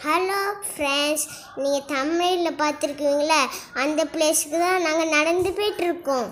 hello friends நீங்கள் தமிழில் பார்த்துருக்கீங்களே அந்த பிளேஸுக்கு தான் நாங்கள் நடந்து போயிட்டுருக்கோம்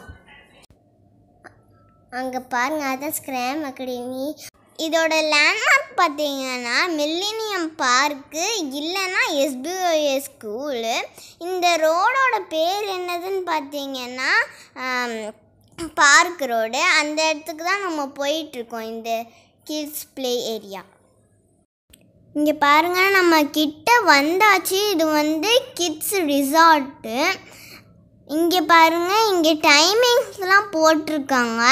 அங்கே பாருங்க அதான் ஸ்கிராம் அகாடமி இதோட லேண்ட்மார்க் பார்த்தீங்கன்னா மில்லினியம் பார்க்கு இல்லைன்னா எஸ்பிஓஎஸ் ஸ்கூலு இந்த ரோடோட பேர் என்னதுன்னு பார்த்தீங்கன்னா பார்க் ரோடு அந்த இடத்துக்கு தான் நம்ம போயிட்டுருக்கோம் இந்த கிட்ஸ் ப்ளே ஏரியா இங்கே பாருங்க நம்ம கிட்ட வந்தாச்சு இது வந்து கிட்ஸ் ரிசார்ட்டு இங்கே பாருங்க இங்கே டைமிங்ஸ்லாம் போட்டிருக்காங்க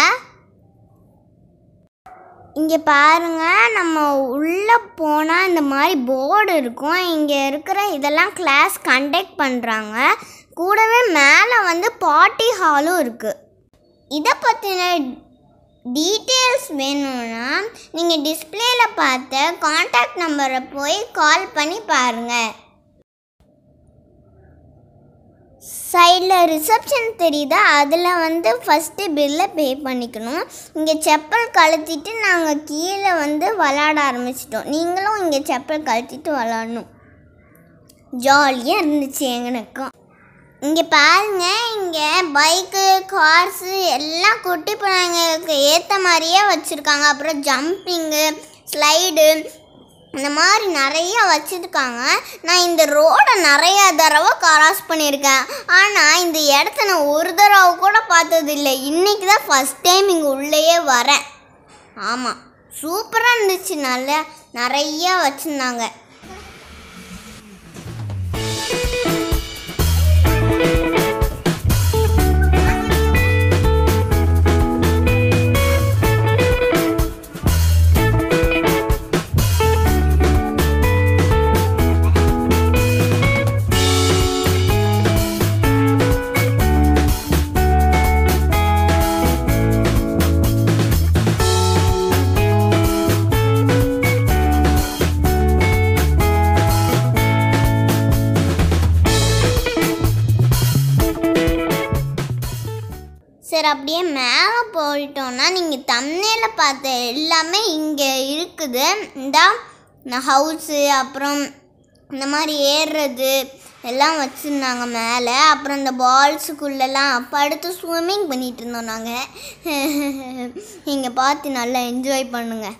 இங்கே பாருங்க நம்ம உள்ளே போனால் இந்த மாதிரி போர்டு இருக்கும் இங்கே இருக்கிற இதெல்லாம் கிளாஸ் கண்டக்ட் பண்ணுறாங்க கூடவே மேலே வந்து பார்ட்டி ஹாலும் இருக்குது இதை பற்றின டீட்டெயில்ஸ் வேணும்னா நீங்கள் டிஸ்பிளேயில் பார்த்த காண்டாக்ட் நம்பரை போய் கால் பண்ணி பாருங்கள் சைடில் ரிசப்ஷன் தெரியுதா அதில் வந்து ஃபஸ்ட்டு பில்லை பே பண்ணிக்கணும் இங்கே செப்பல் கழட்டிட்டு நாங்கள் கீழே வந்து விளாட ஆரம்பிச்சிட்டோம் நீங்களும் இங்கே செப்பல் கழட்டிட்டு விளாடணும் ஜாலியாக இருந்துச்சு எங்களுக்கும் இங்கே பாருங்க இங்கே பைக்கு கார்ஸு எல்லாம் குட்டி பிள்ளைங்களுக்கு ஏற்ற மாதிரியே வச்சுருக்காங்க அப்புறம் ஜம்பிங்கு ஸ்லைடு இந்த மாதிரி நிறைய வச்சுருக்காங்க நான் இந்த ரோடை நிறைய தடவை கிராஸ் பண்ணியிருக்கேன் ஆனால் இந்த இடத்த நான் ஒரு தடவை கூட பார்த்ததில்லை இன்றைக்கி தான் ஃபஸ்ட் டைம் இங்கே உள்ளேயே வரேன் ஆமாம் சூப்பராக இருந்துச்சு நல்ல நிறைய வச்சுருந்தாங்க சரி அப்படியே மேலே போயிட்டோம்னா நீங்கள் தம்னேல பார்த்த எல்லாமே இங்கே இருக்குது இந்த ஹவுஸு அப்புறம் இந்த மாதிரி ஏறுறது எல்லாம் வச்சுருந்தாங்க மேலே அப்புறம் இந்த பால்ஸுக்குள்ளெல்லாம் படுத்து ஸ்விம்மிங் பண்ணிகிட்டு இருந்தோம் நாங்கள் இங்கே பார்த்து நல்லா என்ஜாய் பண்ணுங்கள்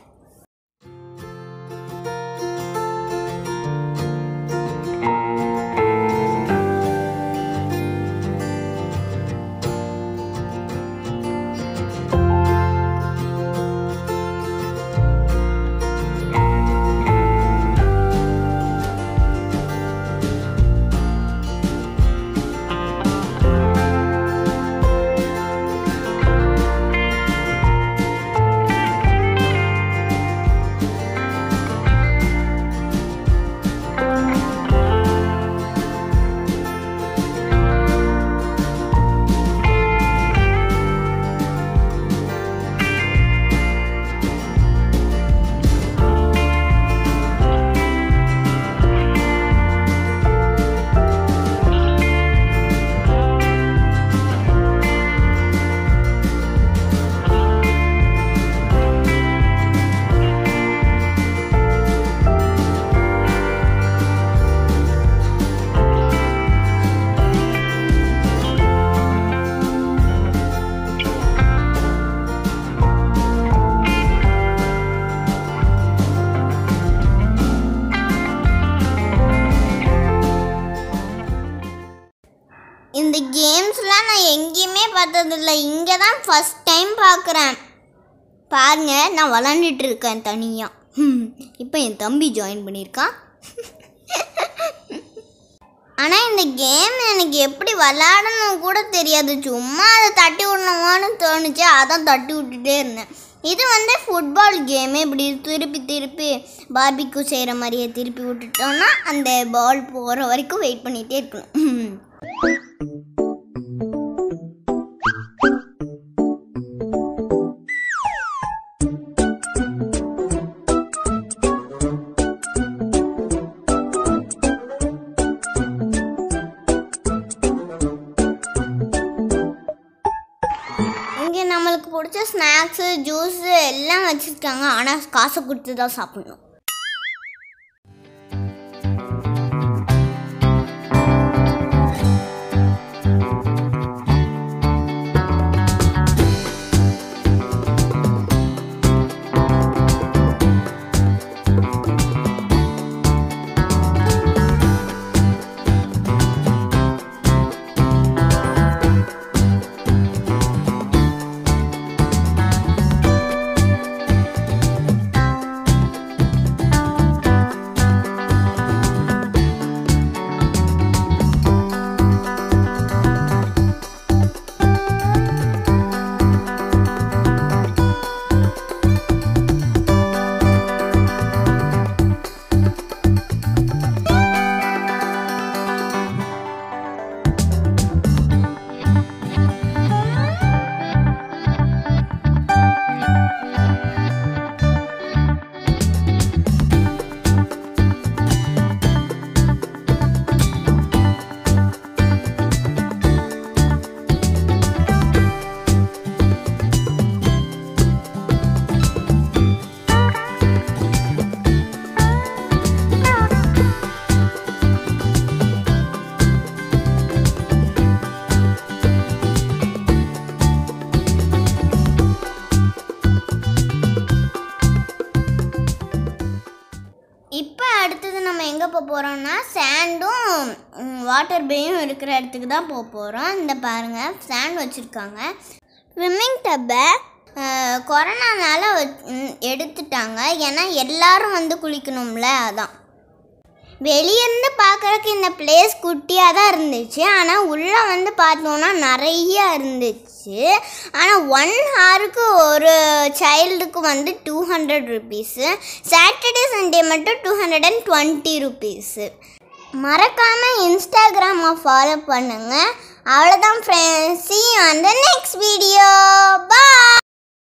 இந்த கேம்ஸ்லாம் நான் எங்கேயுமே பார்த்ததில்ல இங்கே தான் ஃபஸ்ட் டைம் பார்க்குறேன் பாருங்க நான் விளாண்டுட்டு இருக்கேன் தனியாக இப்போ என் தம்பி ஜாயின் பண்ணியிருக்கான் ஆனால் இந்த கேம் எனக்கு எப்படி விளாடணும் கூட தெரியாது சும்மா அதை தட்டி விடணுமான்னு தோணுச்சு அதான் தட்டி விட்டுட்டே இருந்தேன் இது வந்து ஃபுட்பால் கேமு இப்படி திருப்பி திருப்பி பார்பிக்யூ செய்கிற மாதிரியே திருப்பி விட்டுட்டோம்னா அந்த பால் போகிற வரைக்கும் வெயிட் பண்ணிகிட்டே இருக்கணும் இங்கே நம்மளுக்கு பிடிச்ச ஸ்நாக்ஸு ஜூஸு எல்லாம் வச்சுருக்காங்க ஆனால் காசை கொடுத்து தான் சாப்பிடணும் அடுத்தது நம்ம எங்கே போக போகிறோம்னா சேண்டும் வாட்டர் பேயும் இருக்கிற இடத்துக்கு தான் போக போகிறோம் இந்த பாருங்கள் சேண்ட் வச்சுருக்காங்க ஸ்விம்மிங் டப்பை கொரோனானால வச்- ம், எடுத்துட்டாங்க ஏன்னா எல்லாரும் வந்து குளிக்கணும்ல அதான் வெளியேருந்து பார்க்குறக்கு இந்த பிளேஸ் குட்டியாக தான் இருந்துச்சு ஆனால் உள்ளே வந்து பார்த்தோன்னா நிறைய இருந்துச்சு ஆனால் ஒன் ஹாருக்கு ஒரு சைல்டுக்கு வந்து two hundred rupees Saturday Sunday மட்டும் two hundred and twenty rupees மறக்காமல் இன்ஸ்டாகிராமை ஃபாலோ பண்ணுங்கள் அவ்வளோதான் ஃப்ரெண்ட்ஸ் சி அந்த நெக்ஸ்ட் வீடியோ பா